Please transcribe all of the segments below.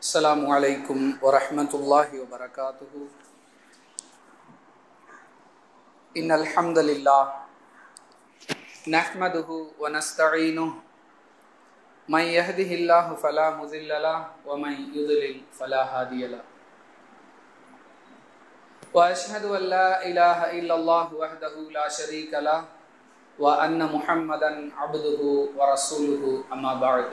السلام عليكم ورحمة الله وبركاته إن الحمد لله نحمده ونستعينه من يهده الله فلا مضل له ومن يضلل فلا هادي له وأشهد أن لا إله إلا الله وحده لا شريك له وأن محمدا عبده ورسوله أما بعد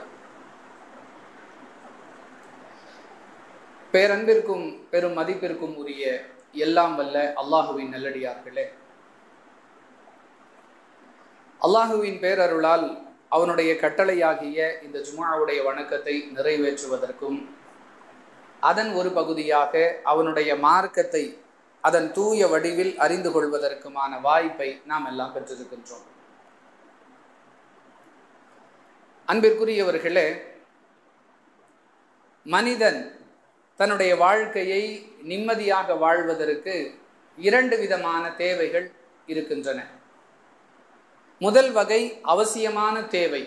பேரன்பிற்கும் பெரும் மதிப்பிற்கும் உரிய எல்லாம் வல்ல அல்லாஹுவின் நல்லடியார்களே அல்லாஹுவின் பேரருளால் அவனுடைய கட்டளையாகிய இந்த ஜுமாவுடைய வணக்கத்தை நிறைவேற்றுவதற்கும் அதன் ஒரு பகுதியாக அவனுடைய மார்க்கத்தை அதன் தூய வடிவில் அறிந்து கொள்வதற்குமான வாய்ப்பை நாம் எல்லாம் பெற்றிருக்கின்றோம் அன்பிற்குரியவர்களே மனிதன் தன்னுடைய வாழ்க்கையை நிம்மதியாக வாழ்வதற்கு இரண்டு விதமான தேவைகள் இருக்கின்றன முதல் வகை அவசியமான தேவை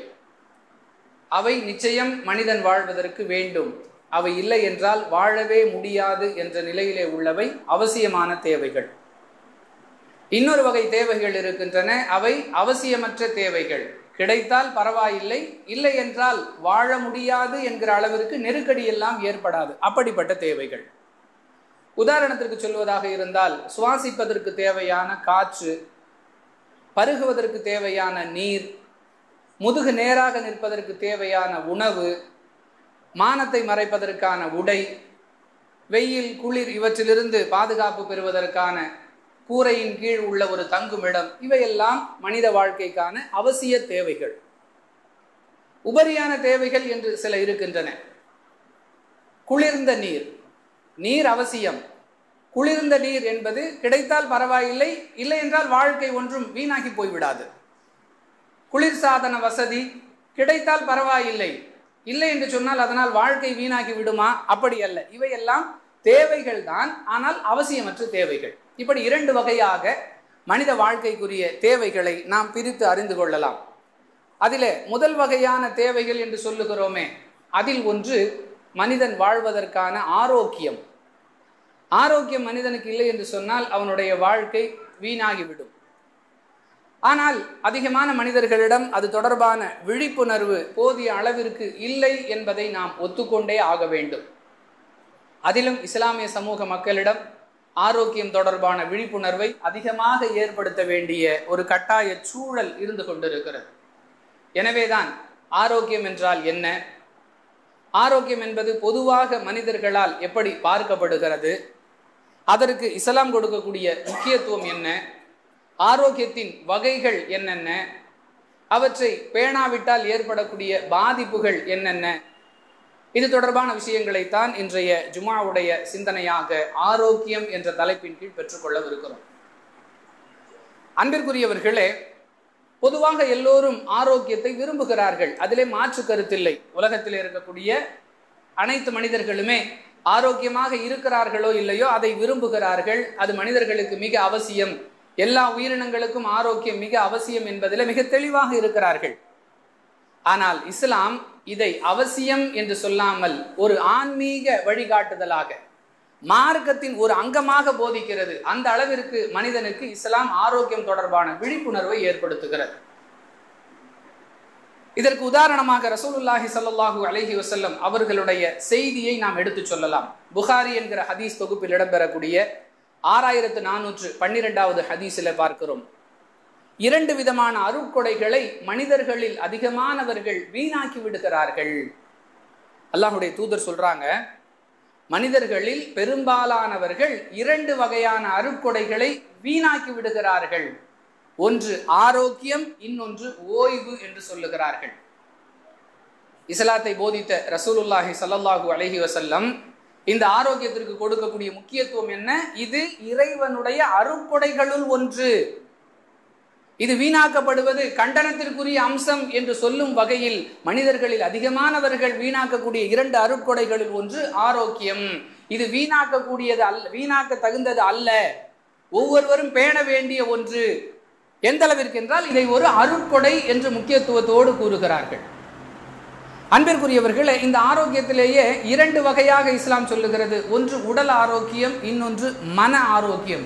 அவை நிச்சயம் மனிதன் வாழ்வதற்கு வேண்டும் அவை இல்லை என்றால் வாழவே முடியாது என்ற நிலையிலே உள்ளவை அவசியமான தேவைகள் இன்னொரு வகை தேவைகள் இருக்கின்றன அவை அவசியமற்ற தேவைகள் கிடைத்தால் பரவாயில்லை இல்லை என்றால் வாழ முடியாது என்கிற அளவிற்கு நெருக்கடி எல்லாம் ஏற்படாது அப்படிப்பட்ட தேவைகள் உதாரணத்திற்கு சொல்வதாக இருந்தால் சுவாசிப்பதற்கு தேவையான காற்று பருகுவதற்கு தேவையான நீர் முதுகு நேராக நிற்பதற்கு தேவையான உணவு மானத்தை மறைப்பதற்கான உடை வெயில் குளிர் இவற்றிலிருந்து பாதுகாப்பு பெறுவதற்கான கூரையின் கீழ் உள்ள ஒரு தங்குமிடம் இவையெல்லாம் மனித வாழ்க்கைக்கான அவசிய தேவைகள் உபரியான தேவைகள் என்று சில இருக்கின்றன குளிர்ந்த நீர் நீர் அவசியம் குளிர்ந்த நீர் என்பது கிடைத்தால் பரவாயில்லை இல்லை என்றால் வாழ்க்கை ஒன்றும் வீணாகி போய்விடாது குளிர்சாதன வசதி கிடைத்தால் பரவாயில்லை இல்லை என்று சொன்னால் அதனால் வாழ்க்கை வீணாகி விடுமா அப்படி அல்ல இவையெல்லாம் தேவைகள் தான் ஆனால் அவசியமற்ற தேவைகள் இப்படி இரண்டு வகையாக மனித வாழ்க்கைக்குரிய தேவைகளை நாம் பிரித்து அறிந்து கொள்ளலாம் அதில் முதல் வகையான தேவைகள் என்று சொல்லுகிறோமே அதில் ஒன்று மனிதன் வாழ்வதற்கான ஆரோக்கியம் ஆரோக்கியம் மனிதனுக்கு இல்லை என்று சொன்னால் அவனுடைய வாழ்க்கை வீணாகிவிடும் ஆனால் அதிகமான மனிதர்களிடம் அது தொடர்பான விழிப்புணர்வு போதிய அளவிற்கு இல்லை என்பதை நாம் ஒத்துக்கொண்டே ஆக வேண்டும் அதிலும் இஸ்லாமிய சமூக மக்களிடம் ஆரோக்கியம் தொடர்பான விழிப்புணர்வை அதிகமாக ஏற்படுத்த வேண்டிய ஒரு கட்டாய சூழல் இருந்து கொண்டிருக்கிறது எனவேதான் ஆரோக்கியம் என்றால் என்ன ஆரோக்கியம் என்பது பொதுவாக மனிதர்களால் எப்படி பார்க்கப்படுகிறது அதற்கு இஸ்லாம் கொடுக்கக்கூடிய முக்கியத்துவம் என்ன ஆரோக்கியத்தின் வகைகள் என்னென்ன அவற்றை பேணாவிட்டால் ஏற்படக்கூடிய பாதிப்புகள் என்னென்ன இது தொடர்பான விஷயங்களைத்தான் இன்றைய ஜுமாவுடைய சிந்தனையாக ஆரோக்கியம் என்ற தலைப்பின் கீழ் பெற்றுக்கொள்ளவிருக்கிறோம் அன்பிற்குரியவர்களே பொதுவாக எல்லோரும் ஆரோக்கியத்தை விரும்புகிறார்கள் அதிலே மாற்று கருத்தில்லை உலகத்தில் இருக்கக்கூடிய அனைத்து மனிதர்களுமே ஆரோக்கியமாக இருக்கிறார்களோ இல்லையோ அதை விரும்புகிறார்கள் அது மனிதர்களுக்கு மிக அவசியம் எல்லா உயிரினங்களுக்கும் ஆரோக்கியம் மிக அவசியம் என்பதில் மிக தெளிவாக இருக்கிறார்கள் ஆனால் இஸ்லாம் இதை அவசியம் என்று சொல்லாமல் ஒரு ஆன்மீக வழிகாட்டுதலாக மார்க்கத்தின் ஒரு அங்கமாக போதிக்கிறது அந்த அளவிற்கு மனிதனுக்கு இஸ்லாம் ஆரோக்கியம் தொடர்பான விழிப்புணர்வை ஏற்படுத்துகிறது இதற்கு உதாரணமாக ரசூலுல்லாஹி சல்லாஹூ அலஹி வசல்லம் அவர்களுடைய செய்தியை நாம் எடுத்து சொல்லலாம் புகாரி என்கிற ஹதீஸ் தொகுப்பில் இடம்பெறக்கூடிய ஆறாயிரத்து நானூற்று பன்னிரெண்டாவது ஹதீஸில் பார்க்கிறோம் இரண்டு விதமான அருட்கொடைகளை மனிதர்களில் அதிகமானவர்கள் வீணாக்கி விடுகிறார்கள் அல்லாஹுடைய தூதர் சொல்றாங்க மனிதர்களில் பெரும்பாலானவர்கள் இரண்டு வகையான அருட்கொடைகளை வீணாக்கி விடுகிறார்கள் ஒன்று ஆரோக்கியம் இன்னொன்று ஓய்வு என்று சொல்லுகிறார்கள் இஸ்லாத்தை போதித்த ரசூலுல்லாஹி சல்லாஹூ அலஹி வசல்லம் இந்த ஆரோக்கியத்திற்கு கொடுக்கக்கூடிய முக்கியத்துவம் என்ன இது இறைவனுடைய அருட்கொடைகளுள் ஒன்று இது வீணாக்கப்படுவது கண்டனத்திற்குரிய அம்சம் என்று சொல்லும் வகையில் மனிதர்களில் அதிகமானவர்கள் வீணாக்கக்கூடிய இரண்டு அருட்கொடைகளில் ஒன்று ஆரோக்கியம் இது வீணாக்கக்கூடியது அல்ல வீணாக்க தகுந்தது அல்ல ஒவ்வொருவரும் பேண வேண்டிய ஒன்று எந்த அளவிற்கு என்றால் இதை ஒரு அருட்கொடை என்று முக்கியத்துவத்தோடு கூறுகிறார்கள் அன்பிற்குரியவர்களே இந்த ஆரோக்கியத்திலேயே இரண்டு வகையாக இஸ்லாம் சொல்லுகிறது ஒன்று உடல் ஆரோக்கியம் இன்னொன்று மன ஆரோக்கியம்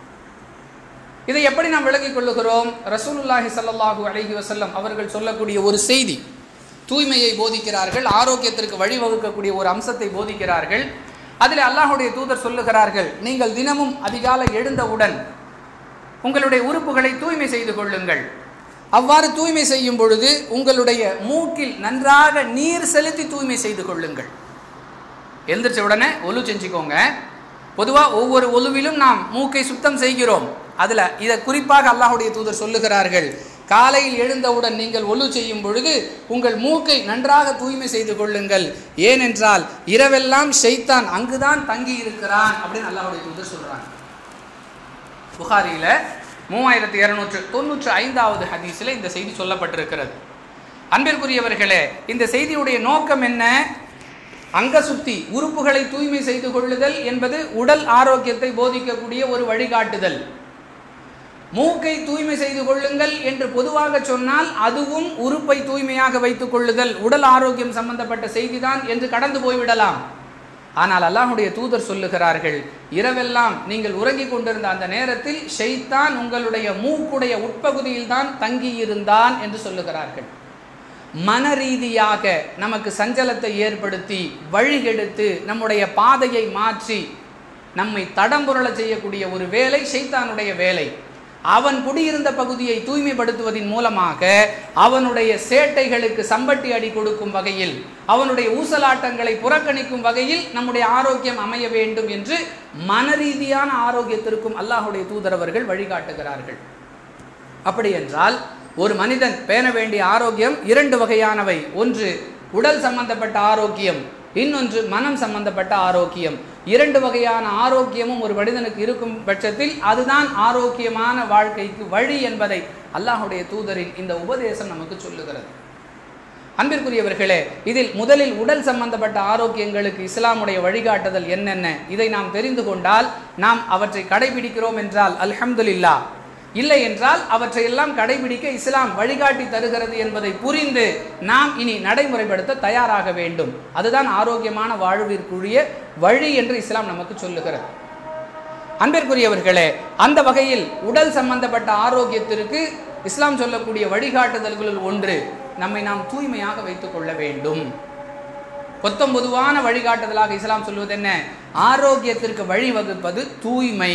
இதை எப்படி நாம் விளங்கிக் கொள்ளுகிறோம் ரசூலுல்லாஹி ஸல்லல்லாஹு அலைஹி வஸல்லம் அவர்கள் சொல்லக்கூடிய ஒரு செய்தி தூய்மையை போதிக்கிறார்கள் ஆரோக்கியத்திற்கு வழிவகுக்கக்கூடிய ஒரு அம்சத்தை போதிக்கிறார்கள் அதில் அல்லாஹுடைய தூதர் சொல்லுகிறார்கள் நீங்கள் தினமும் அதிகாலை எழுந்தவுடன் உங்களுடைய உறுப்புகளை தூய்மை செய்து கொள்ளுங்கள் அவ்வாறு தூய்மை செய்யும் பொழுது உங்களுடைய மூக்கில் நன்றாக நீர் செலுத்தி தூய்மை செய்து கொள்ளுங்கள் எழுந்திரிச்ச உடனே ஒலு செஞ்சுக்கோங்க பொதுவாக ஒவ்வொரு ஒலுவிலும் நாம் மூக்கை சுத்தம் செய்கிறோம் அதில் இதை குறிப்பாக அல்லாஹுடைய தூதர் சொல்லுகிறார்கள் காலையில் எழுந்தவுடன் நீங்கள் ஒலு செய்யும் பொழுது உங்கள் மூக்கை நன்றாக தூய்மை செய்து கொள்ளுங்கள் ஏனென்றால் இரவெல்லாம் ஷைத்தான் அங்குதான் தங்கி இருக்கிறான் அப்படின்னு அல்லாஹுடைய தூதர் சொல்றாங்க புகாரியில் மூவாயிரத்தி இருநூற்று தொண்ணூற்று ஐந்தாவது ஹதீஸில் இந்த செய்தி சொல்லப்பட்டிருக்கிறது அன்பிற்குரியவர்களே இந்த செய்தியுடைய நோக்கம் என்ன அங்க சுத்தி உறுப்புகளை தூய்மை செய்து கொள்ளுதல் என்பது உடல் ஆரோக்கியத்தை போதிக்கக்கூடிய ஒரு வழிகாட்டுதல் மூக்கை தூய்மை செய்து கொள்ளுங்கள் என்று பொதுவாக சொன்னால் அதுவும் உறுப்பை தூய்மையாக வைத்துக் கொள்ளுதல் உடல் ஆரோக்கியம் சம்பந்தப்பட்ட செய்திதான் என்று கடந்து போய்விடலாம் ஆனால் அல்லாஹுடைய தூதர் சொல்லுகிறார்கள் இரவெல்லாம் நீங்கள் உறங்கிக் கொண்டிருந்த அந்த நேரத்தில் ஷைத்தான் உங்களுடைய மூக்குடைய உட்பகுதியில் தான் தங்கியிருந்தான் என்று சொல்லுகிறார்கள் மன ரீதியாக நமக்கு சஞ்சலத்தை ஏற்படுத்தி வழிகெடுத்து நம்முடைய பாதையை மாற்றி நம்மை தடம்புரள செய்யக்கூடிய ஒரு வேலை ஷைத்தானுடைய வேலை அவன் குடியிருந்த பகுதியை தூய்மைப்படுத்துவதன் மூலமாக அவனுடைய சேட்டைகளுக்கு சம்பட்டி அடி கொடுக்கும் வகையில் அவனுடைய ஊசலாட்டங்களை புறக்கணிக்கும் வகையில் நம்முடைய ஆரோக்கியம் அமைய வேண்டும் என்று மனரீதியான ஆரோக்கியத்திற்கும் அல்லாஹுடைய தூதரவர்கள் வழிகாட்டுகிறார்கள் அப்படி என்றால் ஒரு மனிதன் பேண வேண்டிய ஆரோக்கியம் இரண்டு வகையானவை ஒன்று உடல் சம்பந்தப்பட்ட ஆரோக்கியம் இன்னொன்று மனம் சம்பந்தப்பட்ட ஆரோக்கியம் இரண்டு வகையான ஆரோக்கியமும் ஒரு மனிதனுக்கு இருக்கும் பட்சத்தில் அதுதான் ஆரோக்கியமான வாழ்க்கைக்கு வழி என்பதை அல்லாஹுடைய தூதரின் இந்த உபதேசம் நமக்கு சொல்லுகிறது அன்பிற்குரியவர்களே இதில் முதலில் உடல் சம்பந்தப்பட்ட ஆரோக்கியங்களுக்கு இஸ்லாமுடைய வழிகாட்டுதல் என்னென்ன இதை நாம் தெரிந்து கொண்டால் நாம் அவற்றை கடைபிடிக்கிறோம் என்றால் அல்ஹம்துலில்லா இல்லை என்றால் அவற்றையெல்லாம் கடைபிடிக்க இஸ்லாம் வழிகாட்டி தருகிறது என்பதை புரிந்து நாம் இனி நடைமுறைப்படுத்த தயாராக வேண்டும் அதுதான் ஆரோக்கியமான வாழ்விற்குரிய வழி என்று இஸ்லாம் நமக்கு சொல்லுகிறது அன்பிற்குரியவர்களே அந்த வகையில் உடல் சம்பந்தப்பட்ட ஆரோக்கியத்திற்கு இஸ்லாம் சொல்லக்கூடிய வழிகாட்டுதல்களில் ஒன்று நம்மை நாம் தூய்மையாக வைத்துக் கொள்ள வேண்டும் பொத்தம் பொதுவான வழிகாட்டுதலாக இஸ்லாம் சொல்வது என்ன ஆரோக்கியத்திற்கு வழிவகுப்பது தூய்மை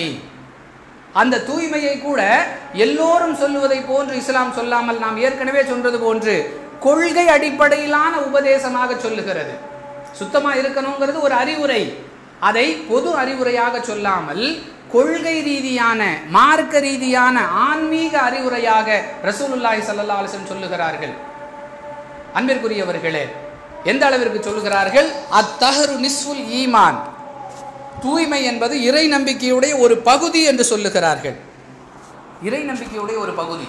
அந்த தூய்மையை கூட எல்லோரும் சொல்லுவதை போன்று இஸ்லாம் சொல்லாமல் நாம் ஏற்கனவே சொன்னது போன்று கொள்கை அடிப்படையிலான உபதேசமாக சொல்லுகிறது சுத்தமா இருக்கணுங்கிறது ஒரு அறிவுரை அதை பொது அறிவுரையாக சொல்லாமல் கொள்கை ரீதியான மார்க்க ரீதியான ஆன்மீக அறிவுரையாக ரசூலுல்லாஹி ஸல்லல்லாஹு அலைஹி வஸல்லம் சொல்லுகிறார்கள் அன்பிற்குரியவர்களே எந்த அளவிற்கு சொல்லுகிறார்கள் அத்தஹரு நிஸ்ஃபுல் ஈமான் தூய்மை என்பது இறை நம்பிக்கையுடைய ஒரு பகுதி என்று சொல்லுகிறார்கள் இறை நம்பிக்கையுடைய ஒரு பகுதி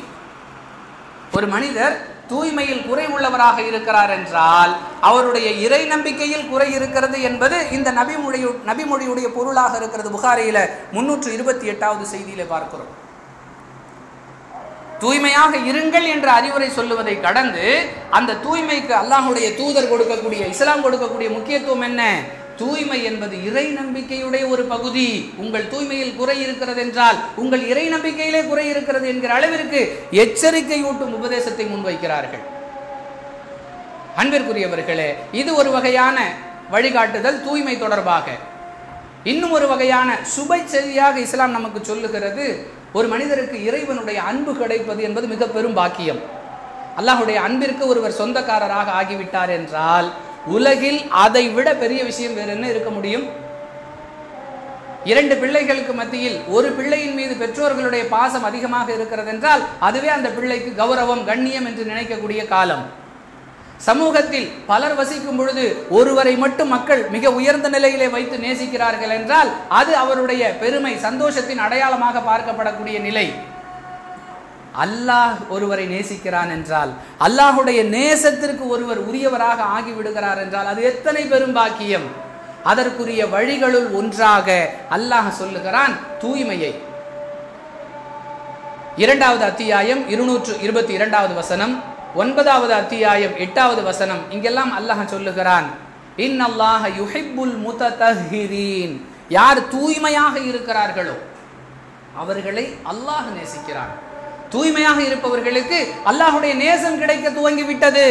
ஒரு மனிதர் தூய்மையில் குறை உள்ளவராக இருக்கிறார் என்றால் அவருடைய இறை நம்பிக்கையில் குறை இருக்கிறது என்பது இந்த நபிமொழி நபிமொழியுடைய பொருளாக இருக்கிறது புகாரியில முன்னூற்று இருபத்தி எட்டாவது செய்தியில பார்க்கிறோம் தூய்மையாக இருங்கள் என்ற அறிவுரை சொல்லுவதை கடந்து அந்த தூய்மைக்கு அல்லாஹுடைய தூதர் கொடுக்கக்கூடிய இஸ்லாம் கொடுக்கக்கூடிய முக்கியத்துவம் என்ன தூய்மை என்பது இறை நம்பிக்கையுடைய ஒரு பகுதி உங்கள் தூய்மையில் குறை இருக்கிறது என்றால் உங்கள் இறை நம்பிக்கையிலே குறை இருக்கிறது என்கிற அளவிற்கு எச்சரிக்கையூட்டும் உபதேசத்தை முன்வைக்கிறார்கள் அன்பிற்குரியவர்களே இது ஒரு வகையான வழிகாட்டுதல் தூய்மை தொடர்பாக இன்னும் ஒரு வகையான சுபை செய்தியாக இஸ்லாம் நமக்கு சொல்லுகிறது ஒரு மனிதருக்கு இறைவனுடைய அன்பு கிடைப்பது என்பது மிக பெரும் பாக்கியம் அல்லாஹுடைய அன்பிற்கு ஒருவர் சொந்தக்காரராக ஆகிவிட்டார் என்றால் உலகில் அதை விட பெரிய விஷயம் வேற என்ன இருக்க முடியும் இரண்டு பிள்ளைகளுக்கு மத்தியில் ஒரு பிள்ளையின் மீது பெற்றோர்களுடைய பாசம் அதிகமாக இருக்கிறது என்றால் அதுவே அந்த பிள்ளைக்கு கௌரவம் கண்ணியம் என்று நினைக்கக்கூடிய காலம் சமூகத்தில் பலர் வசிக்கும் பொழுது ஒருவரை மட்டும் மக்கள் மிக உயர்ந்த நிலையிலே வைத்து நேசிக்கிறார்கள் என்றால் அது அவருடைய பெருமை சந்தோஷத்தின் அடையாளமாக பார்க்கப்படக்கூடிய நிலை அல்லாஹ் ஒருவரை நேசிக்கிறான் என்றால் அல்லாஹுடைய நேசத்திற்கு ஒருவர் உரியவராக ஆகிவிடுகிறார் என்றால் அது எத்தனை பெரும் பாக்கியம் அதற்குரிய வழிகளுள் ஒன்றாக அல்லாஹ் சொல்லுகிறான் தூய்மையை இரண்டாவது அத்தியாயம் இருநூற்று இருபத்தி இரண்டாவது வசனம் ஒன்பதாவது அத்தியாயம் எட்டாவது வசனம் இங்கெல்லாம் அல்லாஹ் சொல்லுகிறான் இன் அல்லாஹ யுஹிப்புல் முத்தஹிரீன் யார் தூய்மையாக இருக்கிறார்களோ அவர்களை அல்லாஹ் நேசிக்கிறான் தூய்மையாக இருப்பவர்களுக்கு அல்லாஹுடைய நேசம் கிடைக்க துவங்கி விட்டது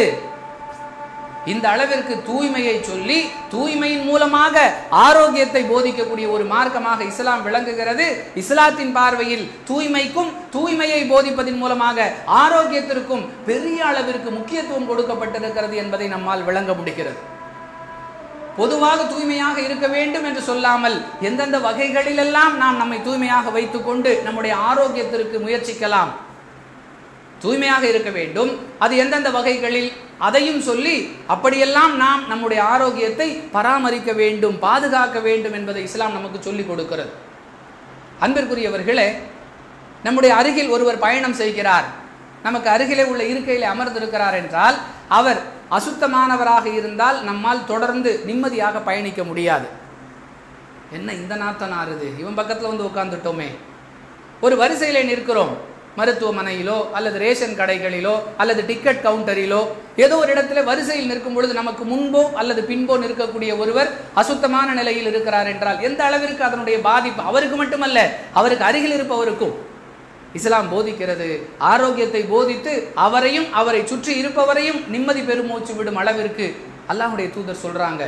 இந்த அளவிற்கு தூய்மையை சொல்லி தூய்மையின் மூலமாக ஆரோக்கியத்தை போதிக்கக்கூடிய ஒரு மார்க்கமாக இஸ்லாம் விளங்குகிறது இஸ்லாத்தின் பார்வையில் தூய்மைக்கும் தூய்மையை போதிப்பதன் மூலமாக ஆரோக்கியத்திற்கும் பெரிய அளவிற்கு முக்கியத்துவம் கொடுக்கப்பட்டிருக்கிறது என்பதை நம்மால் விளங்க முடிகிறது பொதுவாக தூய்மையாக இருக்க வேண்டும் என்று சொல்லாமல் எந்தெந்த வகைகளிலெல்லாம் நாம் நம்மை தூய்மையாக வைத்துக்கொண்டு நம்முடைய ஆரோக்கியத்திற்கு முயற்சிக்கலாம் தூய்மையாக இருக்க வேண்டும் அது எந்தெந்த வகைகளில் அதையும் சொல்லி அப்படியெல்லாம் நாம் நம்முடைய ஆரோக்கியத்தை பராமரிக்க வேண்டும் பாதுகாக்க வேண்டும் என்பதை இஸ்லாம் நமக்கு சொல்லிக் கொடுக்கிறது அன்பிற்குரியவர்களே நம்முடைய அருகில் ஒருவர் பயணம் செய்கிறார் நமக்கு அருகிலே உள்ள இருக்கையில் அமர்ந்திருக்கிறார் என்றால் அவர் அசுத்தமானவராக இருந்தால் நம்மால் தொடர்ந்து நிம்மதியாக பயணிக்க முடியாது என்ன இந்த நாத்தம் ஆறுது இவன் பக்கத்தில் வந்து உட்காந்துட்டோமே ஒரு வரிசையில் நிற்கிறோம் மருத்துவமனையிலோ அல்லது ரேஷன் கடைகளிலோ அல்லது டிக்கெட் கவுண்டரிலோ ஏதோ ஒரு இடத்துல வரிசையில் நிற்கும் பொழுது நமக்கு முன்போ அல்லது பின்போ நிற்கக்கூடிய ஒருவர் அசுத்தமான நிலையில் இருக்கிறார் என்றால் எந்த அளவிற்கு அதனுடைய பாதிப்பு அவருக்கு மட்டுமல்ல அவருக்கு அருகில் இருப்பவருக்கும் இஸ்லாம் போதிக்கிறது ஆரோக்கியத்தை போதித்து அவரையும் அவரை சுற்றி இருப்பவரையும் நிம்மதி பெருமூச்சு விடும் அளவிற்கு அல்லாஹுடைய தூதர் சொல்றாங்க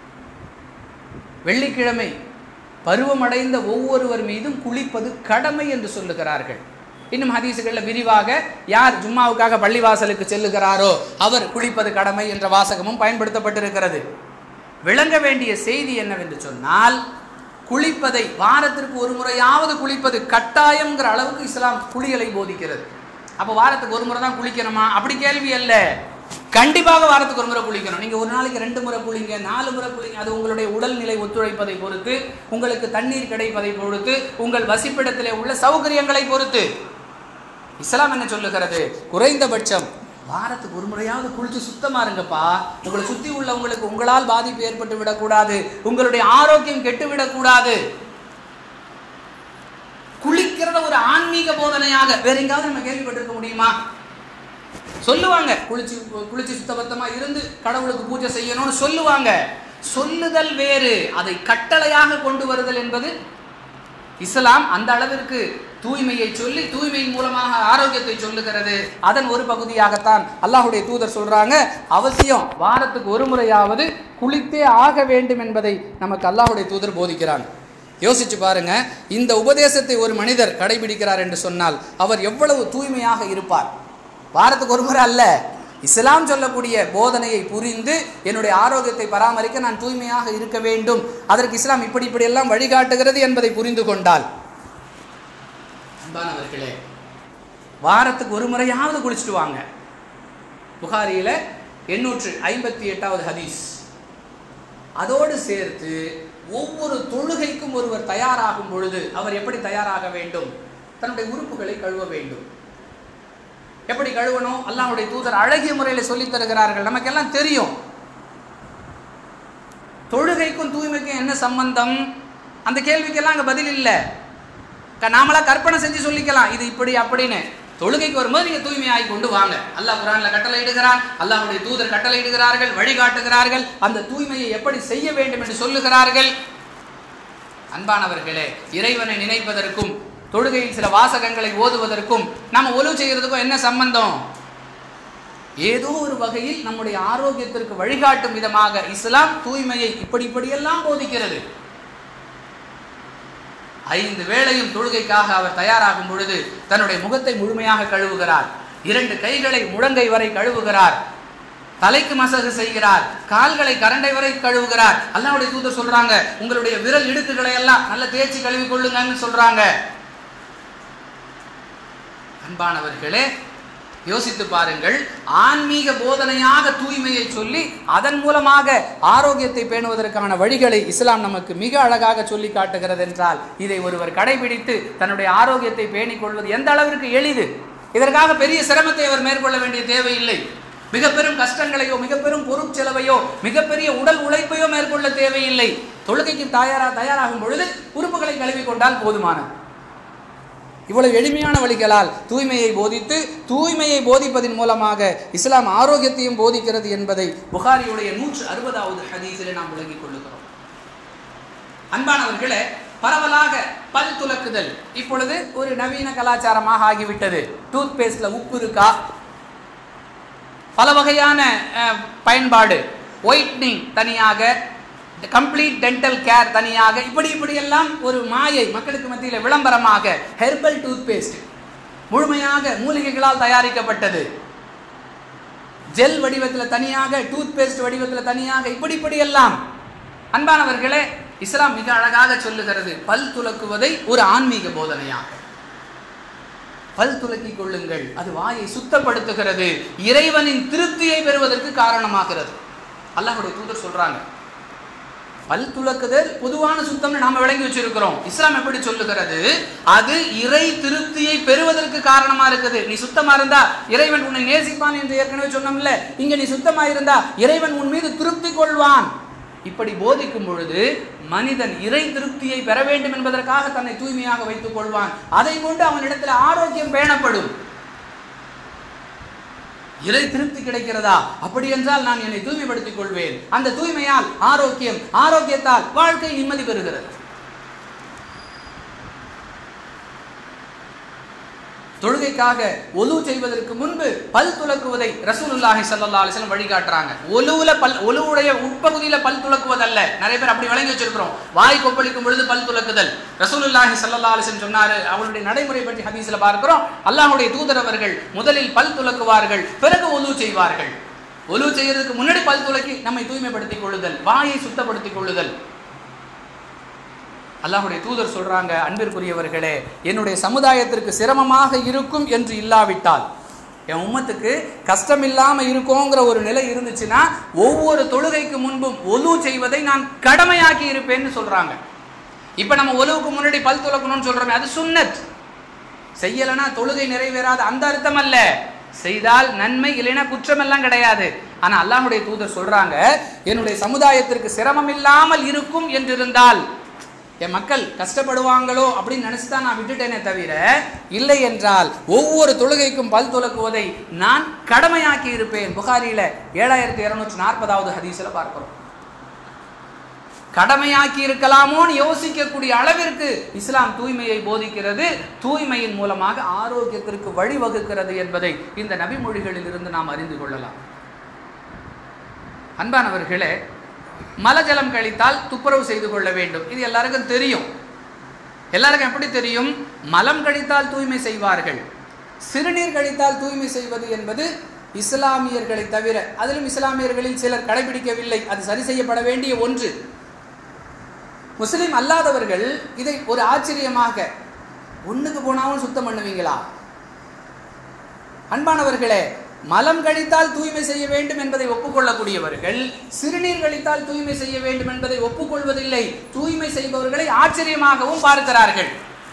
வெள்ளிக்கிழமை பருவமடைந்த ஒவ்வொருவர் மீதும் குளிப்பது கடமை என்று சொல்லுகிறார்கள் இன்னும் ஹதீசுகளில் விரிவாக யார் ஜும்மாவுக்காக பள்ளிவாசலுக்கு செல்லுகிறாரோ அவர் குளிப்பது கடமை என்ற வாசகமும் பயன்படுத்தப்பட்டிருக்கிறது விளங்க வேண்டிய செய்தி என்னவென்று சொன்னால் குளிப்பதை வாரத்திற்கு ஒரு முறையாவது குளிப்பது கட்டாயம்ங்கிற அளவுக்கு இஸ்லாம் குளியலை போதிக்கிறது அப்போ வாரத்துக்கு ஒரு முறை தான் குளிக்கணுமா அப்படி கேள்வி அல்ல கண்டிப்பாக வாரத்துக்கு ஒரு முறை குளிக்கணும் நீங்க ஒரு நாளைக்கு ரெண்டு முறை குளிங்க நாலு முறை குளிங்க அது உங்களுடைய உடல்நிலை ஒத்துழைப்பதை பொறுத்து உங்களுக்கு தண்ணீர் கிடைப்பதை பொறுத்து உங்கள் வசிப்பிடத்திலே உள்ள சௌகரியங்களை பொறுத்து இஸ்லாம் என்ன சொல்லுகிறது குறைந்தபட்சம் வாரத்துக்கு ஒரு முறையாவது குளிச்சு சுத்தமா இருங்கப்பா உங்களை சுத்தி உள்ளவங்களுக்கு உங்களால் பாதிப்பு ஏற்பட்டு விடக்கூடாது உங்களுடைய ஆரோக்கியம் கெட்டு விடக்கூடாது குளிக்கிறத ஒரு ஆன்மீக போதனையாக வேற எங்காவது நம்ம கேள்விப்பட்டிருக்க முடியுமா சொல்லுவாங்க குளிச்சு குளிச்சு சுத்தபத்தமா இருந்து கடவுளுக்கு பூஜை செய்யணும்னு சொல்லுவாங்க சொல்லுதல் வேறு அதை கட்டளையாக கொண்டு வருதல் என்பது இஸ்லாம் அந்த அளவிற்கு தூய்மையை சொல்லி தூய்மையின் மூலமாக ஆரோக்கியத்தை சொல்லுகிறது அதன் ஒரு பகுதியாகத்தான் அல்லாஹுடைய தூதர் சொல்றாங்க அவசியம் வாரத்துக்கு ஒரு முறையாவது குளித்தே ஆக வேண்டும் என்பதை நமக்கு அல்லாஹுடைய தூதர் போதிக்கிறாங்க யோசிச்சு பாருங்க இந்த உபதேசத்தை ஒரு மனிதர் கடைபிடிக்கிறார் என்று சொன்னால் அவர் எவ்வளவு தூய்மையாக இருப்பார் வாரத்துக்கு ஒரு முறை அல்ல இஸ்லாம் சொல்லக்கூடிய போதனையை புரிந்து என்னுடைய ஆரோக்கியத்தை பராமரிக்க நான் தூய்மையாக இருக்க வேண்டும் அதற்கு இஸ்லாம் இப்படி இப்படியெல்லாம் வழிகாட்டுகிறது என்பதை புரிந்து கொண்டால் அன்பானவர்களே வாரத்துக்கு ஒரு முறையாவது குளிச்சுட்டு வாங்க புகாரியில் எண்ணூற்று ஐம்பத்தி எட்டாவது ஹதீஸ் அதோடு சேர்த்து ஒவ்வொரு தொழுகைக்கும் ஒருவர் தயாராகும் பொழுது அவர் எப்படி தயாராக வேண்டும் தன்னுடைய உறுப்புகளை கழுவ வேண்டும் எப்படி கழுவணும் அல்லாஹ்வுடைய தூதர் அழகிய முறையில் சொல்லித் தருகிறார்கள் நமக்கெல்லாம் தெரியும் தொழுகைக்கும் தூய்மைக்கும் என்ன சம்பந்தம் அந்த கேள்விக்கெல்லாம் அங்கே பதில் இல்லை க- நாமளா கற்பனை செஞ்சு சொல்லிக்கலாம் இது இப்படி அப்படின்னு தொழுகைக்கு வரும்போது நீங்க தூய்மையாகி கொண்டு வாங்க அல்லாஹ் குரான்ல கட்டளை இடுகிறான் அல்லாஹ்வுடைய தூதர் கட்டளை இடுகிறார்கள் வழிகாட்டுகிறார்கள் அந்த தூய்மையை எப்படி செய்ய வேண்டும் என்று சொல்லுகிறார்கள் அன்பானவர்களே இறைவனை நினைப்பதற்கும் தொழுகையில் சில வாசகங்களை ஓதுவதற்கும் நாம ஒலு செய்யறதுக்கும் என்ன சம்பந்தம் ஏதோ ஒரு வகையில் நம்முடைய ஆரோக்கியத்திற்கு வழிகாட்டும் விதமாக இஸ்லாம் தூய்மையை இப்படி இப்படியெல்லாம் போதிக்கிறது ஐந்து வேளையும் தொழுகைக்காக அவர் தயாராகும் பொழுது தன்னுடைய முகத்தை முழுமையாக கழுவுகிறார் இரண்டு கைகளை முழங்கை வரை கழுவுகிறார் தலைக்கு மசகு செய்கிறார் கால்களை கரண்டை வரை கழுவுகிறார் அல்லாஹ்வுடைய தூதர் சொல்றாங்க உங்களுடைய விரல் இடுக்குகளை எல்லாம் நல்ல தேய்ச்சி கழுவி கொள்ளுங்கன்னு சொல்றாங்க அன்பானவர்களே யோசித்து பாருங்கள் ஆன்மீக போதனையாக தூய்மையை சொல்லி அதன் மூலமாக ஆரோக்கியத்தை பேணுவதற்கான வழிகளை இஸ்லாம் நமக்கு மிக அழகாக சொல்லி காட்டுகிறது என்றால் இதை ஒருவர் கடைபிடித்து தன்னுடைய ஆரோக்கியத்தை பேணிக் கொள்வது எந்த அளவிற்கு எளிது இதற்காக பெரிய சிரமத்தை அவர் மேற்கொள்ள வேண்டிய தேவையில்லை மிக பெரும் கஷ்டங்களையோ மிக பெரும் பொருட்செலவையோ மிகப்பெரிய உடல் உழைப்பையோ மேற்கொள்ள தேவையில்லை தொழுகைக்கு தயாரா தயாராகும் பொழுது உறுப்புகளை கழுவி கொண்டால் போதுமானது இவ்வளவு எளிமையான வழிகளால் தூய்மையை போதித்து தூய்மையை போதிப்பதன் மூலமாக இஸ்லாம் ஆரோக்கியத்தையும் போதிக்கிறது என்பதை புகாரியுடைய நூற்று அறுபதாவது ஹதீஸிலே நாம் விளங்கிக் கொள்ளுகிறோம் அன்பானவர்களே பரவலாக பல் துலக்குதல் இப்பொழுது ஒரு நவீன கலாச்சாரமாக ஆகிவிட்டது டூத் பேஸ்ட்ல உப்பு இருக்கா பல வகையான அஹ், பயன்பாடு ஒயிட்னிங் தனியாக கம்ப்ளீட் டென்டல் கேர் தனியாக இப்படி இப்படி எல்லாம் ஒரு மாயை மக்களுக்கு மத்தியில் விளம்பரமாக ஹெர்பல் டூத் பேஸ்ட் முழுமையாக மூலிகைகளால் தயாரிக்கப்பட்டது ஜெல் வடிவத்தில் தனியாக டூத் பேஸ்ட் வடிவத்தில் தனியாக இப்படி இப்படி எல்லாம் அன்பானவர்களே இஸ்லாம் மிக அழகாக சொல்லுகிறது பல் துலக்குவதை ஒரு ஆன்மீக போதனையாக பல் துலக்கிக் கொள்ளுங்கள் அது வாயை சுத்தப்படுத்துகிறது இறைவனின் திருப்தியை பெறுவதற்கு காரணமாகிறது அல்லாஹ்வுடைய தூதர் சொல்றாங்க பல் துலக்குதல் பொதுவான சுத்தம்னு நாம விளங்கி வச்சிருக்கிறோம் இஸ்லாம் எப்படி சொல்லுகிறது அது இறை திருப்தியை பெறுவதற்கு காரணமா இருக்குது நீ சுத்தமா இருந்தா இறைவன் உன்னை நேசிப்பான் என்று ஏற்கனவே சொன்னோம்ல இங்க நீ சுத்தமா இருந்தா இறைவன் உன் மீது திருப்தி கொள்வான் இப்படி போதிக்கும் பொழுது மனிதன் இறை திருப்தியை பெற வேண்டும் என்பதற்காக தன்னை தூய்மையாக வைத்துக் கொள்வான் அதை கொண்டு அவனிடத்தில் ஆரோக்கியம் பேணப்படும் இறை திருப்தி கிடைக்கிறதா அப்படி என்றால் நான் என்னை தூய்மைப்படுத்திக் கொள்வேன் அந்த தூய்மையால் ஆரோக்கியம் ஆரோக்கியத்தால் வாழ்க்கை நிம்மதி பெறுகிறது தொழுகைக்காக ஒலு செய்வதற்கு முன்பு பல் துலக்குவதை ரசூலுல்லாஹி ஸல்லல்லாஹு அலைஹி வஸல்லம் வழிகாட்டுறாங்க ஒலுவுல பல் ஒலுவுடைய உட்பகுதியில பல் துலக்குவதல்ல நிறைய பேர் அப்படி வழங்கி வச்சிருக்கிறோம் வாய் கொப்பளிக்கும் பொழுது பல் துலக்குதல் ரசூலுல்லாஹி ஸல்லல்லாஹு அலைஹி வஸல்லம் சொன்னாரு அவருடைய நடைமுறை பற்றி ஹதீஸ்ல பார்க்கிறோம் அல்லாஹ்வுடைய தூதர் அவர்கள் முதலில் பல் துலக்குவார்கள் பிறகு ஒலு செய்வார்கள் ஒலு செய்யறதுக்கு முன்னாடி பல் துலக்கி நம்மை தூய்மைப்படுத்திக் கொள்ளுதல் வாயை சுத்தப்படுத்திக் கொள்ளுதல் அல்லாஹ்வுடைய தூதர் சொல்றாங்க அன்பிற்குரியவர்களே என்னுடைய சமுதாயத்திற்கு சிரமமாக இருக்கும் என்று இல்லாவிட்டால் என் உம்மத்துக்கு கஷ்டம் இல்லாம இருக்குங்கிற ஒரு நிலை இருந்துச்சுன்னா ஒவ்வொரு தொழுகைக்கு முன்பும் ஒலு செய்வதை நான் கடமையாக்கி இருப்பேன்னு சொல்றாங்க இப்ப நம்ம ஒலுவுக்கு முன்னாடி பல் துலக்கணும்னு சொல்றோமே அது சுன்னத் செய்யலைன்னா தொழுகை நிறைவேறாத அந்த அர்த்தம் அல்ல செய்தால் நன்மை இல்லைன்னா குற்றம் எல்லாம் கிடையாது ஆனா அல்லாஹ்வுடைய தூதர் சொல்றாங்க என்னுடைய சமுதாயத்திற்கு சிரமம் இல்லாமல் இருக்கும் என்றிருந்தால் என் மக்கள் கஷ்டப்படுவாங்களோ அப்படின்னு நினைச்சு தான் நான் விட்டுட்டேனே தவிர இல்லை என்றால் ஒவ்வொரு தொழுகைக்கும் பல் துலக்குவதை நான் கடமையாக்கி இருப்பேன் புகாரியில ஏழாயிரத்தி இருநூற்றி நாற்பதாவது ஹதீஸ்ல பார்க்கிறோம் கடமையாக்கி இருக்கலாமோன்னு யோசிக்கக்கூடிய அளவிற்கு இஸ்லாம் தூய்மையை போதிக்கிறது தூய்மையின் மூலமாக ஆரோக்கியத்திற்கு வழிவகுக்கிறது என்பதை இந்த நபிமொழிகளில் இருந்து நாம் அறிந்து கொள்ளலாம் அன்பானவர்களே மலஜலம் கழித்தால் துப்புரவு செய்து கொள்ள வேண்டும் இது எல்லாருக்கும் தெரியும் எல்லாருக்கும் எப்படி தெரியும் மலம் கழித்தால் தூய்மை செய்வார்கள் சிறுநீர் கழித்தால் தூய்மை செய்வது என்பது இஸ்லாமியர்களை தவிர அதிலும் இஸ்லாமியர்களில் சிலர் கடைபிடிக்கவில்லை அது சரி செய்யப்பட வேண்டிய ஒன்று முஸ்லிம் அல்லாதவர்கள் இதை ஒரு ஆச்சரியமாக ஒண்ணுக்கு போனாலும் சுத்தம் பண்ணுவீங்களா அன்பானவர்களே மலம் கழித்தால் தூய்மை செய்ய வேண்டும் என்பதை ஒப்புக்கொள்ளக்கூடியவர்கள் சிறுநீர் கழித்தால் தூய்மை செய்ய வேண்டும் என்பதை ஒப்புக்கொள்வதில்லை தூய்மை செய்பவர்களை ஆச்சரியமாகவும் பார்க்கிறார்கள்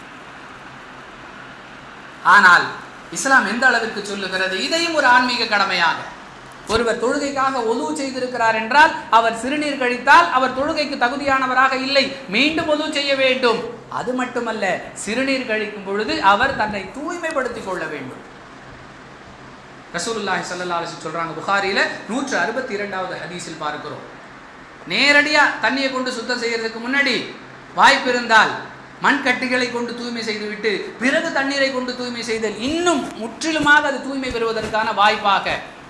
ஆனால் இஸ்லாம் எந்த அளவிற்கு சொல்லுகிறது இதையும் ஒரு ஆன்மீக கடமையாக ஒருவர் தொழுகைக்காக ஒது செய்திருக்கிறார் என்றால் அவர் சிறுநீர் கழித்தால் அவர் தொழுகைக்கு தகுதியானவராக இல்லை மீண்டும் ஒது செய்ய வேண்டும் அது மட்டுமல்ல சிறுநீர் கழிக்கும் பொழுது அவர் தன்னை தூய்மைப்படுத்திக் கொள்ள வேண்டும் ரசூலுல்லாஹி ஸல்லல்லாஹு அலைஹி வஸல்லம் சொல்றாங்க புகாரியில நூற்று அறுபத்தி இரண்டாவது ஹதீஸில் பார்க்கிறோம் நேரடியா தண்ணியை கொண்டு சுத்தம் செய்யறதுக்கு முன்னாடி வாய்ப்பு இருந்தால் மண் கட்டிகளை கொண்டு தூய்மை செய்துவிட்டு பிறகு தண்ணீரை கொண்டு தூய்மை செய்தல் இன்னும் முற்றிலுமாக அது தூய்மை பெறுவதற்கான வாய்ப்பாக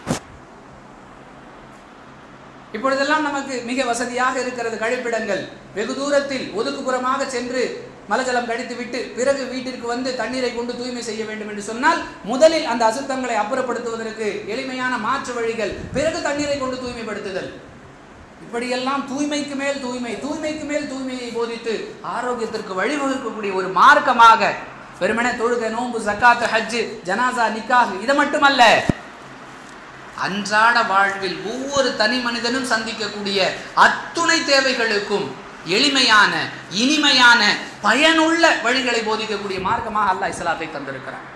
இப்பொழுதெல்லாம் நமக்கு மிக வசதியாக இருக்கிறது கழிப்பிடங்கள் வெகு தூரத்தில் ஒதுக்குப்புறமாக சென்று மலஜலம் கழித்துவிட்டு பிறகு வீட்டிற்கு வந்து தண்ணீரை கொண்டு தூய்மை செய்ய வேண்டும் என்று சொன்னால் முதலில் அந்த அசுத்தங்களை அப்புறப்படுத்துவதற்கு எளிமையான மாற்று வழிகள் பிறகு தண்ணீரை கொண்டு தூய்மைப்படுத்துதல் இப்படியெல்லாம் தூய்மைக்கு மேல் தூய்மை தூய்மைக்கு மேல் தூய்மையை போதித்து ஆரோக்கியத்திற்கு வழிவகுக்கக்கூடிய ஒரு மார்க்கமாக வெறுமனே தொழுகை நோன்பு சக்காத்து ஹஜ்ஜு ஜனாசா நிக்காஹ் இது மட்டுமல்ல அன்றாட வாழ்வில் ஒவ்வொரு தனி மனிதனும் சந்திக்கக்கூடிய அத்துணை தேவைகளுக்கும் எளிமையான இனிமையான பயனுள்ள வழிகளை போதிக்கக்கூடிய மார்க்கமாக அல்லாஹ் இஸ்லாத்தை தந்திருக்கிறான்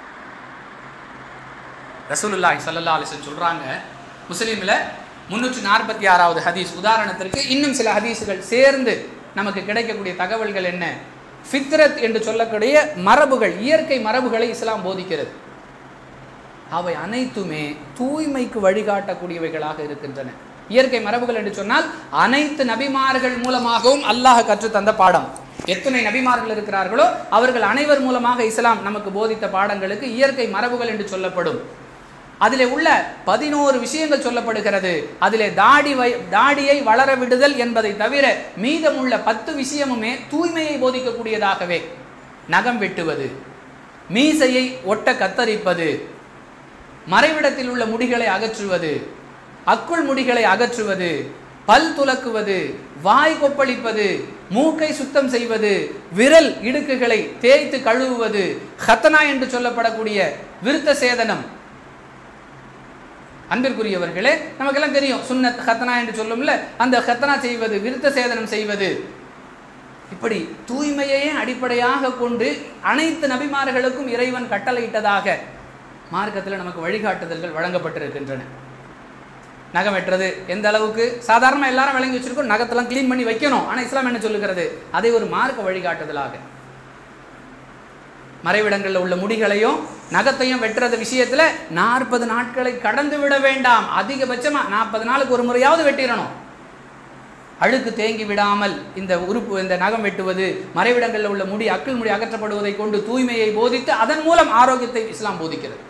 ரசூலுல்லாஹி ஸல்லல்லாஹு அலைஹி வஸல்லம் சொல்றாங்க முஸ்லீம்ல முன்னூற்றி நாற்பத்தி ஆறாவது ஹதீஸ் உதாரணத்திற்கு இன்னும் சில ஹதீஸுகள் சேர்ந்து நமக்கு கிடைக்கக்கூடிய தகவல்கள் என்ன ஃபித்ரத் என்று சொல்லக்கூடிய மரபுகள் இயற்கை மரபுகளை இஸ்லாம் போதிக்கிறது அவை அனைத்துமே தூய்மைக்கு வழிகாட்டக்கூடியவைகளாக இருக்கின்றன இயற்கை மரபுகள் என்று சொன்னால் அனைத்து நபிமார்கள் மூலமாகவும் அல்லாஹ் கற்றுத் தந்த பாடம் எத்தனை நபிமார்கள் இருக்கிறார்களோ அவர்கள் அனைவர் மூலமாக இஸ்லாம் நமக்கு போதித்த பாடங்களுக்கு இயற்கை மரபுகள் என்று சொல்லப்படும் அதிலே உள்ள பதினோரு விஷயங்கள் சொல்லப்படுகிறது அதிலே தாடி வை தாடியை வளர விடுதல் என்பதை தவிர மீதமுள்ள பத்து விஷயமுமே தூய்மையை போதிக்கக்கூடியதாகவே நகம் வெட்டுவது மீசையை ஒட்ட கத்தரிப்பது மறைவிடத்தில் உள்ள முடிகளை அகற்றுவது அக்குள் முடிகளை அகற்றுவது பல் துலக்குவது வாய் கொப்பளிப்பது மூக்கை சுத்தம் செய்வது விரல் இடுக்குகளை தேய்த்து கழுவுவது ஹத்தனா என்று சொல்லப்படக்கூடிய விருத்த சேதனம் அன்பிற்குரியவர்களே நமக்கெல்லாம் தெரியும் சுன்னத் ஹத்தனா என்று சொல்லும்ல அந்த ஹத்தனா செய்வது விருத்த சேதனம் செய்வது இப்படி தூய்மையையே அடிப்படையாக கொண்டு அனைத்து நபிமார்களுக்கும் இறைவன் கட்டளையிட்டதாக மார்க்கத்தில் நமக்கு வழிகாட்டுதல்கள் வழங்கப்பட்டிருக்கின்றன நகம் வெட்டுறது எந்த அளவுக்கு சாதாரண எல்லாரும் விளங்கி வச்சிருக்கோம் நகத்தெல்லாம் க்ளீன் பண்ணி வைக்கணும் ஆனால் இஸ்லாம் என்ன சொல்லுகிறது அதை ஒரு மார்க்க வழிகாட்டுதலாக மறைவிடங்களில் உள்ள முடிகளையும் நகத்தையும் வெட்டுறது விஷயத்தில் நாற்பது நாட்களை கடந்து விட வேண்டாம் அதிகபட்சமாக நாற்பது நாளுக்கு ஒரு முறையாவது வெட்டிடணும் அழுக்கு தேங்கி விடாமல் இந்த உறுப்பு இந்த நகம் வெட்டுவது மறைவிடங்களில் உள்ள முடி அக்கிள் முடி அகற்றப்படுவதை கொண்டு தூய்மையை போதித்து அதன் மூலம் ஆரோக்கியத்தை இஸ்லாம் போதிக்கிறது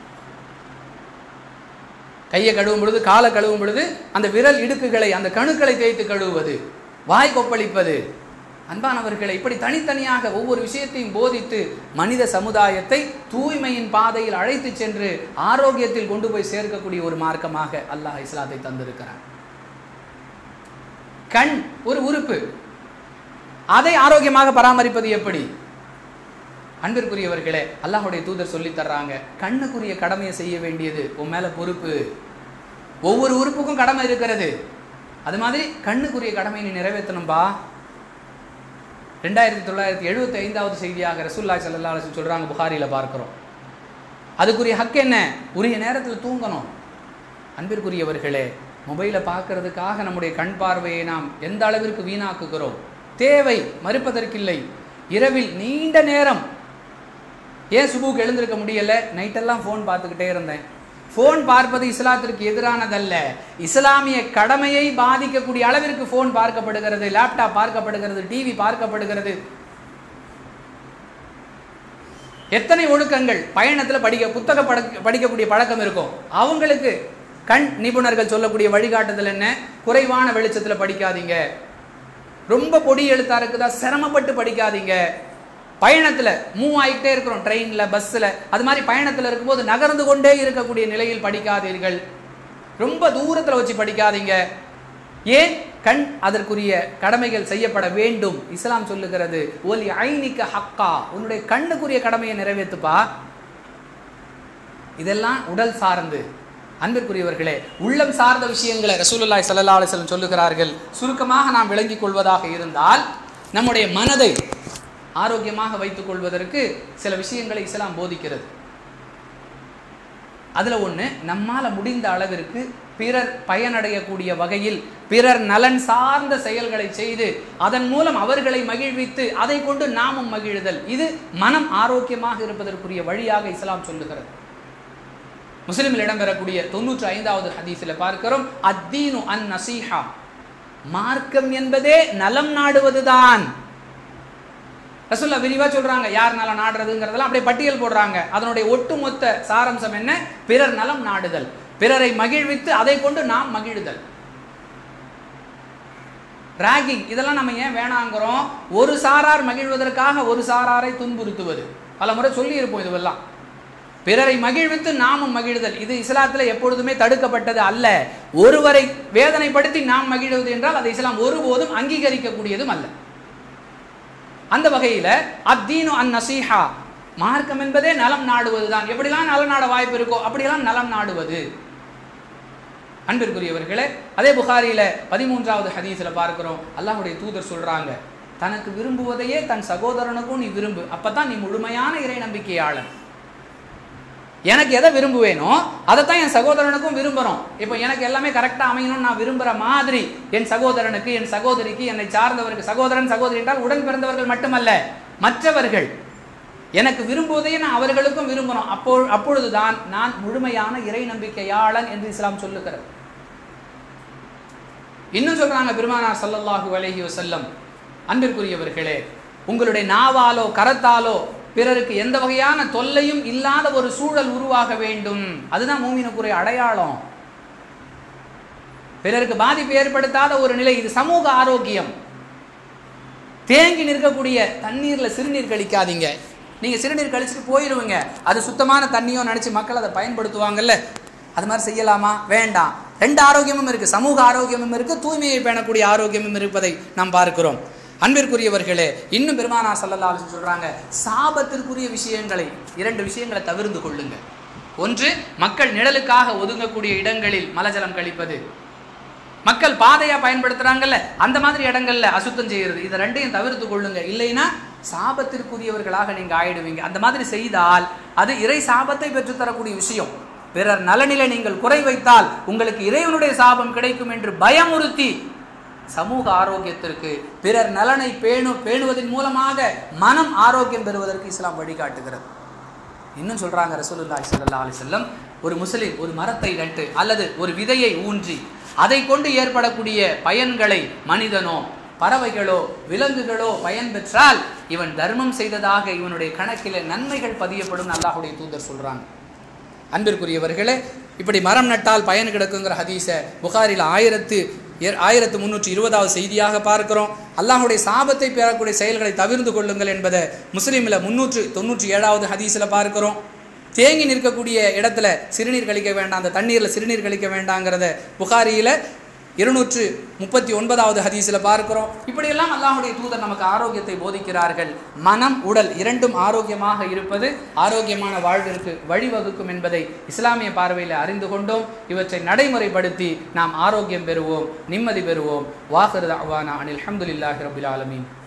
கையை கழுவும் பொழுது காலை கழுவும் பொழுது அந்த விரல் இடுக்குகளை அந்த கணுக்களை தேய்த்து கழுவுவது வாய் கொப்பளிப்பது அன்பானவர்களை இப்படி தனித்தனியாக ஒவ்வொரு விஷயத்தையும் போதித்து மனித சமுதாயத்தை தூய்மையின் பாதையில் அழைத்து சென்று ஆரோக்கியத்தில் கொண்டு போய் சேர்க்கக்கூடிய ஒரு மார்க்கமாக அல்லாஹ் இஸ்லாத்தை தந்திருக்கிறான் கண் ஒரு உறுப்பு அதை ஆரோக்கியமாக பராமரிப்பது எப்படி அன்பிற்குரியவர்களே அல்லாஹுடைய தூதர் சொல்லி தர்றாங்க கண்ணுக்குரிய கடமையை செய்ய வேண்டியது உன் மேல பொறுப்பு ஒவ்வொரு உறுப்புக்கும் கடமை இருக்கிறது அது மாதிரி கண்ணுக்குரிய கடமையை நீ நிறைவேற்றணும்பா ரெண்டாயிரத்தி தொள்ளாயிரத்தி எழுபத்தி ஐந்தாவது செய்தியாக ரசூல்லாய் சல்லா அலிஸ்லம் சொல்றாங்க புகாரியில் பார்க்கிறோம் அதுக்குரிய ஹக்கு என்ன உரிய நேரத்தில் தூங்கணும் அன்பிற்குரியவர்களே மொபைலை பார்க்கறதுக்காக நம்முடைய கண் பார்வையை நாம் எந்த அளவிற்கு வீணாக்குகிறோம் தேவை மறுப்பதற்கில்லை இரவில் நீண்ட நேரம் ஏன் சுபுக்கு எழுந்திருக்க முடியல நைட்டெல்லாம் ஃபோன் பார்த்துக்கிட்டே இருந்தேன் ஃபோன் பார்ப்பது இஸ்லாத்திற்கு எதிரானதல்ல இஸ்லாமிய கடமையை பாதிக்கக்கூடிய அளவிற்கு ஃபோன் பார்க்கப்படுகிறது லேப்டாப் பார்க்கப்படுகிறது டிவி பார்க்கப்படுகிறது எத்தனை ஒழுக்கங்கள் பயணத்தில் படிக்க புத்தக படக்க படிக்கக்கூடிய பழக்கம் இருக்கும் அவங்களுக்கு கண் நிபுணர்கள் சொல்லக்கூடிய வழிகாட்டுதல் என்ன குறைவான வெளிச்சத்தில் படிக்காதீங்க ரொம்ப பொடி எழுத்தா இருக்குதா சிரமப்பட்டு படிக்காதீங்க பயணத்தில் மூவ் ஆகிட்டே இருக்கிறோம் ட்ரெயினில் பஸ்ஸில் அது மாதிரி பயணத்தில் இருக்கும்போது நகர்ந்து கொண்டே இருக்கக்கூடிய நிலையில் படிக்காதீர்கள் ரொம்ப தூரத்தில் வச்சு படிக்காதீங்க ஏன் கண் அதற்குரிய கடமைகள் செய்யப்பட வேண்டும் இஸ்லாம் சொல்லுகிறது ஒலி ஐனிக்க ஹக்கா உன்னுடைய கண்ணுக்குரிய கடமையை நிறைவேற்றுப்பா இதெல்லாம் உடல் சார்ந்து அன்பிற்குரியவர்களே உள்ளம் சார்ந்த விஷயங்களை ரசூலுல்லாய் சல்லா அலிஸ்லம் சொல்லுகிறார்கள் சுருக்கமாக நாம் விளங்கிக் கொள்வதாக இருந்தால் நம்முடைய மனதை ஆரோக்கியமாக வைத்துக் கொள்வதற்கு சில விஷயங்களை இஸ்லாம் போதிக்கிறது அதில் ஒன்று நம்மால் முடிந்த அளவிற்கு பிறர் பயனடையக்கூடிய வகையில் பிறர் நலன் சார்ந்த செயல்களை செய்து அதன் மூலம் அவர்களை மகிழ்வித்து அதை கொண்டு நாமும் மகிழுதல் இது மனம் ஆரோக்கியமாக இருப்பதற்குரிய வழியாக இஸ்லாம் சொல்லுகிறது முஸ்லிமில் இடம்பெறக்கூடிய தொன்னூற்றி ஐந்தாவது ஹதீஸில் பார்க்கிறோம் அத்தீனு அன் நசீஹா மார்க்கம் என்பதே நலம் நாடுவதுதான் ரசுல்லா விரிவா சொல்றாங்க யார் நலம் நாடுறதுங்கிறதெல்லாம் அப்படியே பட்டியல் போடுறாங்க அதனுடைய ஒட்டுமொத்த சாரம்சம் என்ன பிறர் நலம் நாடுதல் பிறரை மகிழ்வித்து அதை கொண்டு நாம் மகிழுதல் ராகிங் இதெல்லாம் நம்ம ஏன் வேணாங்கிறோம் ஒரு சாரார் மகிழ்வதற்காக ஒரு சாராரை துன்புறுத்துவது பல முறை சொல்லி இருப்போம் இதுவெல்லாம் பிறரை மகிழ்வித்து நாமும் மகிழுதல் இது இஸ்லாத்தில் எப்பொழுதுமே தடுக்கப்பட்டது அல்ல ஒருவரை வேதனைப்படுத்தி நாம் மகிழ்வது என்றால் அதை இஸ்லாம் ஒருபோதும் அங்கீகரிக்கக்கூடியதும் அல்ல அந்த வகையில அத்தீனு அன் நசீஹா மார்க்கம் என்பதே நலம் நாடுவதுதான் எப்படிலாம் நலம் நாட வாய்ப்பு இருக்கோ அப்படியெல்லாம் நலம் நாடுவது அன்பிற்குரியவர்களே அதே புகாரியில பதிமூன்றாவது ஹதீஸ்ல பார்க்கிறோம் அல்லாஹுடைய தூதர் சொல்றாங்க தனக்கு விரும்புவதையே தன் சகோதரனுக்கும் நீ விரும்பு அப்பதான் நீ முழுமையான இறை நம்பிக்கையாளன் எனக்கு எதை விரும்புவேனோ அதைத்தான் என் சகோதரனுக்கும் விரும்புகிறோம் இப்போ எனக்கு எல்லாமே கரெக்டாக அமையணும்னு நான் விரும்புகிற மாதிரி என் சகோதரனுக்கு என் சகோதரிக்கு என்னை சார்ந்தவருக்கு சகோதரன் சகோதரி என்றால் உடன் பிறந்தவர்கள் மட்டுமல்ல மற்றவர்கள் எனக்கு விரும்புவதையே நான் அவர்களுக்கும் விரும்பணும் அப்போ அப்பொழுதுதான் நான் முழுமையான இறை நம்பிக்கையாளன் என்று இஸ்லாம் சொல்லுகிறது இன்னும் சொல்றாங்க பெருமானார் ஸல்லல்லாஹு அலைஹி வஸல்லம் அன்பிற்குரியவர்களே உங்களுடைய நாவாலோ கரத்தாலோ பிறருக்கு எந்த வகையான தொல்லையும் இல்லாத ஒரு சூழல் உருவாக வேண்டும் அதுதான் மூமினுக்குரிய அடையாளம் பிறருக்கு பாதிப்பு ஏற்படுத்தாத ஒரு நிலை இது சமூக ஆரோக்கியம் தேங்கி நிற்கக்கூடிய தண்ணீர்ல சிறுநீர் கழிக்காதீங்க நீங்க சிறுநீர் கழிச்சுட்டு போயிருவீங்க அது சுத்தமான தண்ணியோ நினைச்சு மக்கள் அதை பயன்படுத்துவாங்கல்ல அது மாதிரி செய்யலாமா வேண்டாம் ரெண்டு ஆரோக்கியமும் இருக்கு சமூக ஆரோக்கியமும் இருக்கு தூய்மையை பேணக்கூடிய ஆரோக்கியமும் இருப்பதை நாம் பார்க்கிறோம் அன்பிற்குரியவர்களே இன்னும் பெருமானா சல்லல்லா அலைஹி வஸல்லம் சொல்றாங்க சாபத்திற்குரிய விஷயங்களை இரண்டு விஷயங்களை தவிர்த்து கொள்ளுங்க ஒன்று மக்கள் நிழலுக்காக ஒதுங்கக்கூடிய இடங்களில் மலஜலம் கழிப்பது மக்கள் பாதையா பயன்படுத்துறாங்கல்ல அந்த மாதிரி இடங்கள்ல அசுத்தம் செய்யறது இதை ரெண்டையும் தவிர்த்து கொள்ளுங்க இல்லைன்னா சாபத்திற்குரியவர்களாக நீங்க ஆயிடுவீங்க அந்த மாதிரி செய்தால் அது இறை சாபத்தை பெற்றுத்தரக்கூடிய விஷயம் பிறர் நலனில நீங்கள் குறை வைத்தால் உங்களுக்கு இறைவனுடைய சாபம் கிடைக்கும் என்று பயமுறுத்தி சமூக ஆரோக்கியத்திற்கு பிறர் நலனை பேணு பேணுவதன் மூலமாக மனம் ஆரோக்கியம் பெறுவதற்கு இஸ்லாம் வழிகாட்டுகிறது இன்னும் சொல்றாங்க ரசூலுல்லாஹி ஸல்லல்லாஹு அலைஹி வஸல்லம் ஒரு முஸ்லிம் ஒரு மரத்தை நட்டு அல்லது ஒரு விதையை ஊன்றி அதை கொண்டு ஏற்படக்கூடிய பயன்களை மனிதனோ பறவைகளோ விலங்குகளோ பயன் பெற்றால் இவன் தர்மம் செய்ததாக இவனுடைய கணக்கில் நன்மைகள் பதியப்படும் அல்லாஹுடைய தூதர் சொல்றாங்க அன்பிற்குரியவர்களே இப்படி மரம் நட்டால் பயன் கிடக்குங்கிற ஹதீஸை புகாரில் ஆயிரத்து ஏ- ஆயிரத்து முன்னூற்றி இருபதாவது செய்தியாக பார்க்கிறோம் அல்லாஹுடைய சாபத்தை பெறக்கூடிய செயல்களை தவிர்த்து கொள்ளுங்கள் என்பதை முஸ்லீமில் முன்னூற்று தொண்ணூற்றி ஏழாவது ஹதீஸில் பார்க்கிறோம் தேங்கி நிற்கக்கூடிய இடத்துல சிறுநீர் கழிக்க வேண்டாம் அந்த தண்ணீரில் சிறுநீர் கழிக்க வேண்டாங்கிறத புகாரியில் இருநூற்று முப்பத்தி ஒன்பதாவது ஹதீஸில் பார்க்கிறோம் இப்படியெல்லாம் அல்லாஹுடைய தூதர் நமக்கு ஆரோக்கியத்தை போதிக்கிறார்கள் மனம் உடல் இரண்டும் ஆரோக்கியமாக இருப்பது ஆரோக்கியமான வாழ்விற்கு வழிவகுக்கும் என்பதை இஸ்லாமிய பார்வையில் அறிந்து கொண்டோம் இவற்றை நடைமுறைப்படுத்தி நாம் ஆரோக்கியம் பெறுவோம் நிம்மதி பெறுவோம் வாஹிரு அவானா அனில் அஹமதுல்லாஹி ரபில் ஆலமீன்